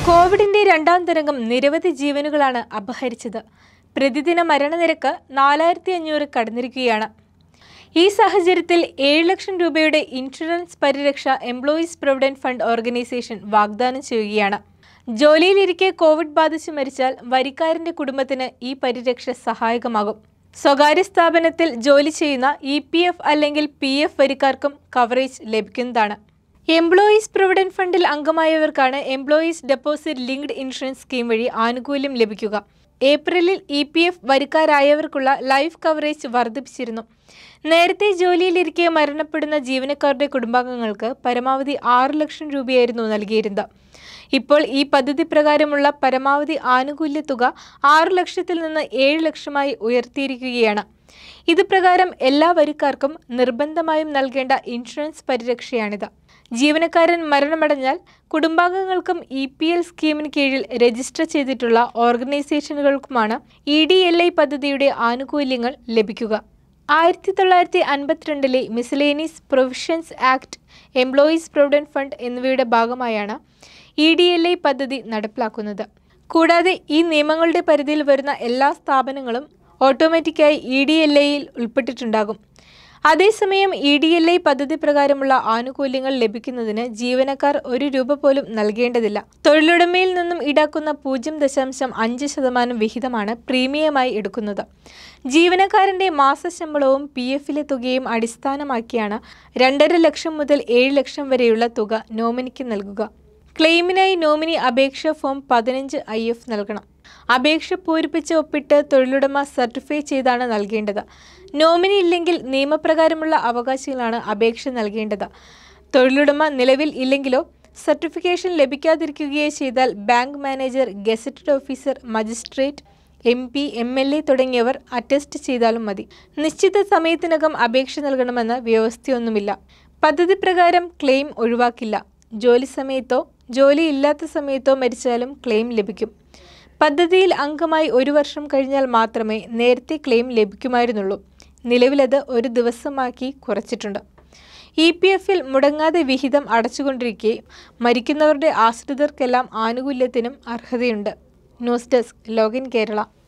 കോവിഡിന്റെ രണ്ടാം തരംഗം നിരവധി ജീവനുകളാണ് അപഹരിച്ചത് പ്രതിദിന മരണനിരക്ക് നാലായിരത്തി അഞ്ഞൂറ് കടന്നിരിക്കുകയാണ് ഈ സാഹചര്യത്തിൽ ഏഴ് ലക്ഷം രൂപയുടെ ഇൻഷുറൻസ് പരിരക്ഷ എംപ്ലോയീസ് പ്രൊവിഡന്റ് ഫണ്ട് ഓർഗനൈസേഷൻ വാഗ്ദാനം ചെയ്യുകയാണ് ജോലിയിലിരിക്കെ കോവിഡ് ബാധിച്ച് മരിച്ചാൽ വരിക്കാരന്റെ കുടുംബത്തിന് ഈ പരിരക്ഷ സഹായകമാകും സ്വകാര്യ സ്ഥാപനത്തിൽ ജോലി ചെയ്യുന്ന ഇ പി എഫ് അല്ലെങ്കിൽ പി എഫ് വരിക്കാർക്കും കവറേജ് ലഭിക്കുന്നതാണ് എംപ്ലോയീസ് പ്രൊവിഡന്റ് ഫണ്ടിൽ അംഗമായവർക്കാണ് employees deposit linked insurance scheme വഴി ആനുകൂല്യം ലഭിക്കുക ഏപ്രിലിൽ ഇ പി എഫ് വരിക്കാരായവർക്കുള്ള ലൈഫ് കവറേജ് വർദ്ധിപ്പിച്ചിരുന്നു നേരത്തെ ജോലിയിലിരിക്കെ മരണപ്പെടുന്ന ജീവനക്കാരുടെ കുടുംബാംഗങ്ങൾക്ക് പരമാവധി ആറ് ലക്ഷം രൂപയായിരുന്നു നൽകിയിരുന്നത് ഇപ്പോൾ ഈ പദ്ധതി പ്രകാരമുള്ള പരമാവധി ആനുകൂല്യ തുക ആറ് ലക്ഷത്തിൽ നിന്ന് ഏഴ് ലക്ഷമായി ഉയർത്തിയിരിക്കുകയാണ് ഇത് പ്രകാരം എല്ലാ വരിക്കാർക്കും നിർബന്ധമായും നൽകേണ്ട ഇൻഷുറൻസ് പരിരക്ഷയാണിത് ജീവനക്കാരൻ മരണമടഞ്ഞാൽ കുടുംബാംഗങ്ങൾക്കും ഇ പി എൽ സ്കീമിന് കീഴിൽ രജിസ്റ്റർ ചെയ്തിട്ടുള്ള ഓർഗനൈസേഷനുകൾക്കുമാണ് ഇ ഡി എൽ ഐ പദ്ധതിയുടെ ആനുകൂല്യങ്ങൾ ലഭിക്കുക ആയിരത്തി തൊള്ളായിരത്തി അൻപത്തിരണ്ടിലെ miscellaneous provisions act employees provident fund എന്നിവയുടെ ഭാഗമായാണ് ഇ ഡി എൽ ഐ പദ്ധതി നടപ്പിലാക്കുന്നത് കൂടാതെ ഈ നിയമങ്ങളുടെ പരിധിയിൽ വരുന്ന എല്ലാ സ്ഥാപനങ്ങളും ഓട്ടോമാറ്റിക്കായി ഇ ഡി എൽ ഐയിൽ ഉൾപ്പെട്ടിട്ടുണ്ടാകും അതേസമയം ഇ ഡി എൽ ഐ പദ്ധതി പ്രകാരമുള്ള ആനുകൂല്യങ്ങൾ ലഭിക്കുന്നതിന് ജീവനക്കാർ ഒരു രൂപ പോലും നൽകേണ്ടതില്ല തൊഴിലുടമയിൽ നിന്നും ഈടാക്കുന്ന പൂജ്യം ദശാംശം അഞ്ച് ശതമാനം വിഹിതമാണ് പ്രീമിയമായി എടുക്കുന്നത് ജീവനക്കാരന്റെ മാസശമ്പളവും പി എഫിലെ തുകയും അടിസ്ഥാനമാക്കിയാണ് രണ്ടര ലക്ഷം മുതൽ ഏഴ് ലക്ഷം വരെയുള്ള തുക നോമിനിക്ക് നൽകുക ക്ലെയിമിനായി നോമിനി അപേക്ഷ ഫോം പതിനഞ്ച് ഐ എഫ് നൽകണം അപേക്ഷ പൂരിപ്പിച്ച് ഒപ്പിട്ട് തൊഴിലുടമ സർട്ടിഫൈ ചെയ്താണ് നൽകേണ്ടത് നോമിനി ഇല്ലെങ്കിൽ നിയമപ്രകാരമുള്ള അവകാശികളാണ് അപേക്ഷ നൽകേണ്ടത് തൊഴിലുടമ നിലവിൽ ഇല്ലെങ്കിലോ സർട്ടിഫിക്കേഷൻ ലഭിക്കാതിരിക്കുകയോ ചെയ്താൽ bank manager gazetted officer magistrate M P M L A തുടങ്ങിയവർ അറ്റസ്റ്റ് ചെയ്താലും മതി നിശ്ചിത സമയത്തിനകം അപേക്ഷ നൽകണമെന്ന് വ്യവസ്ഥയൊന്നുമില്ല പദ്ധതി പ്രകാരം ക്ലെയിം ഒഴിവാക്കില്ല ജോലി സമയത്തോ ജോലി ഇല്ലാത്ത സമയത്തോ മരിച്ചാലും ക്ലെയിം ലഭിക്കും പദ്ധതിയിൽ അംഗമായി ഒരു വർഷം കഴിഞ്ഞാൽ മാത്രമേ നേരത്തെ ക്ലെയിം ലഭിക്കുമായിരുന്നുള്ളൂ നിലവിലത് ഒരു ദിവസമാക്കി കുറച്ചിട്ടുണ്ട് ഇ പി എഫിൽ മുടങ്ങാതെ വിഹിതം അടച്ചുകൊണ്ടിരിക്കെ മരിക്കുന്നവരുടെ ആശ്രിതർക്കെല്ലാം ആനുകൂല്യത്തിനും അർഹതയുണ്ട് ന്യൂസ് ഡെസ്ക് ലോഗിൻ കേരള